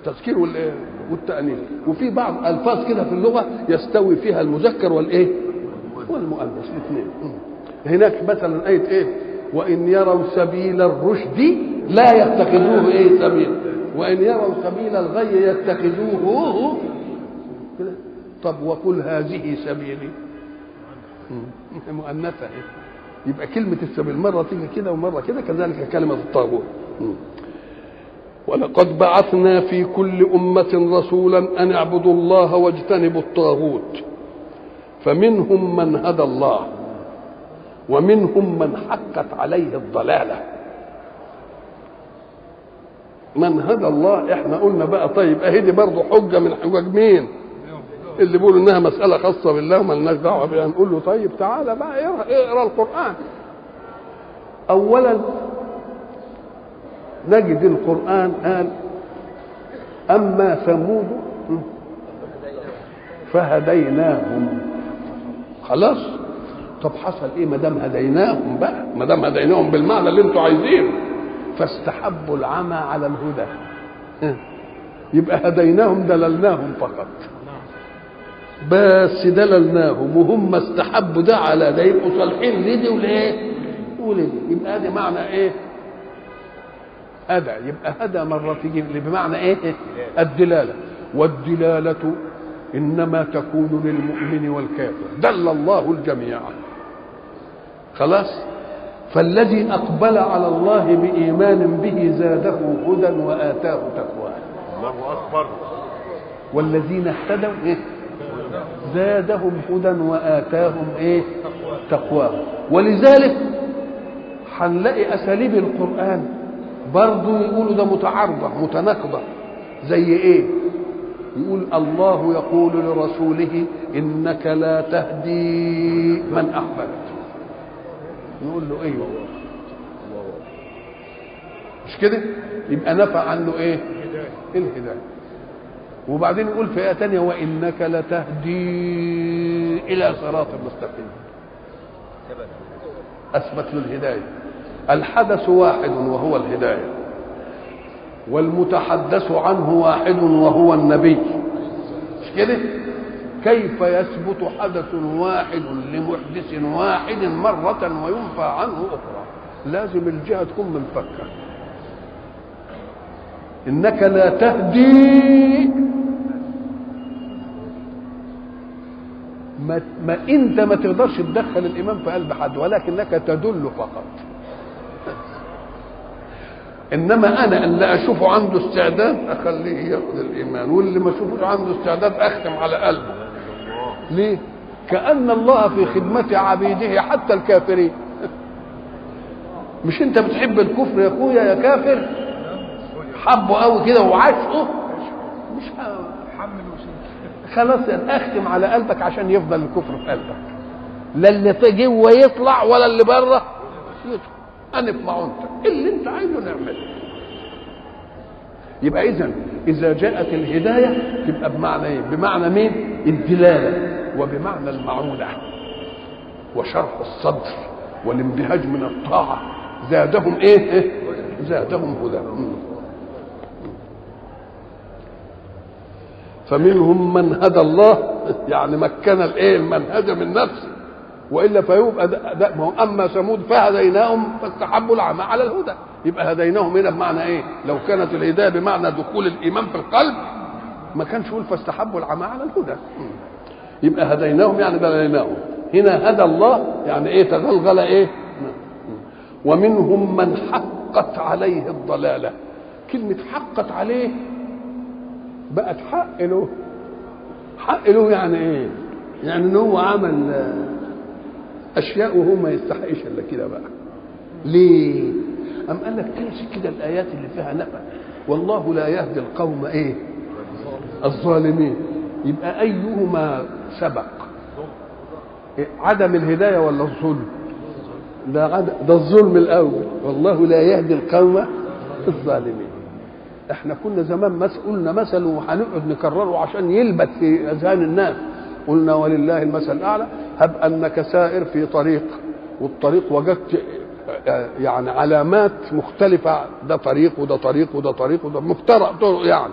التذكير والايه والتانيث وفي بعض الفاظ كده في اللغه يستوي فيها المذكر والايه والمؤنث الاثنين هناك مثلا ايه ايه وان يروا سبيل الرشد لا يتخذوه ايه سبيل وان يروا سبيل الغي يتخذوه كده طب وقل هذه سبيلي مؤنثه إيه؟ يبقى كلمه السبيل مره تيجي كده ومره كده كذلك كلمه الطاغوت ولقد بعثنا في كل أمة رسولا أن اعبدوا الله واجتنبوا الطاغوت فمنهم من هدى الله ومنهم من حقت عليه الضلالة من هدى الله احنا قلنا بقى طيب اهي دي برضه حجة من حجج مين اللي بيقولوا انها مسألة خاصة بالله وما لناش دعوة بها نقول له طيب تعالى بقى اقرا, اقرا القرآن أولا نجد القرآن قال أما ثمود فهديناهم خلاص طب حصل ايه ما دام هديناهم بقى ما دام هديناهم بالمعنى اللي انتوا عايزينه فاستحبوا العمى على الهدى يبقى هديناهم دللناهم فقط بس دللناهم وهم استحبوا ده على ده يبقوا صالحين لدي وليه ولدي يبقى ادي معنى ايه هدى يبقى هدى مرة تيجي بمعنى ايه الدلالة والدلالة إنما تكون للمؤمن والكافر دل الله الجميع خلاص فالذي أقبل على الله بإيمان به زاده هدى وآتاه تقواه الله اكبر والذين اهتدوا إيه؟ زادهم هدى وآتاهم إيه تقواه ولذلك هنلاقي أساليب القرآن برضه يقولوا ده متعارضة متناقضة زي ايه يقول الله يقول لرسوله انك لا تهدي من احببت نقول له ايوه مش كده يبقى نفى عنه ايه الهدايه وبعدين يقول في ايه ثانيه وانك لتهدي الى صراط مستقيم اثبت له الهدايه الحدث واحد وهو الهدايه والمتحدث عنه واحد وهو النبي مش كده كيف يثبت حدث واحد لمحدث واحد مرة وينفى عنه أخرى لازم الجهة تكون منفكة إنك لا تهدي ما, ما انت ما تقدرش تدخل الايمان في قلب حد ولكنك تدل فقط انما انا اللي اشوفه عنده استعداد اخليه ياخذ الايمان واللي ما اشوفوش عنده استعداد اختم على قلبه ليه كان الله في خدمه عبيده حتى الكافرين مش انت بتحب الكفر يا اخويا يا كافر حبه قوي كده وعاشقه مش خلاص اختم على قلبك عشان يفضل الكفر في قلبك لا اللي جوه يطلع ولا اللي بره يدخل انف معونتك اللي انت عايزه نعمله يبقى اذا اذا جاءت الهدايه تبقى بمعنى ايه بمعنى مين الدلاله وبمعنى المعونه وشرح الصدر والانبهاج من الطاعه زادهم ايه, إيه؟ زادهم هدى فمنهم من هدى الله يعني مكن الايه المنهج من نفسه والا فيبقى ده ده ما هو اما ثمود فهديناهم فاستحبوا العمى على الهدى يبقى هديناهم هنا بمعنى ايه؟ لو كانت الهدايه بمعنى دخول الايمان في القلب ما كانش يقول فاستحبوا العمى على الهدى يبقى هديناهم يعني دليناهم هنا هدى الله يعني ايه تغلغل ايه؟ ومنهم من حقت عليه الضلاله كلمه حقت عليه بقت حق له حق له يعني ايه؟ يعني ان هو عمل اشياء وهو ما يستحقش الا كده بقى ليه ام قال لك تمسك كده الايات اللي فيها نفع والله لا يهدي القوم ايه الظالمين يبقى ايهما سبق إيه؟ عدم الهدايه ولا الظلم ده عدم ده الظلم الاول والله لا يهدي القوم الظالمين احنا كنا زمان مس قلنا مثل وهنقعد نكرره عشان يلبت في اذهان الناس قلنا ولله المثل الاعلى هب انك سائر في طريق والطريق وجدت يعني علامات مختلفة ده طريق وده طريق وده طريق وده مفترق طرق يعني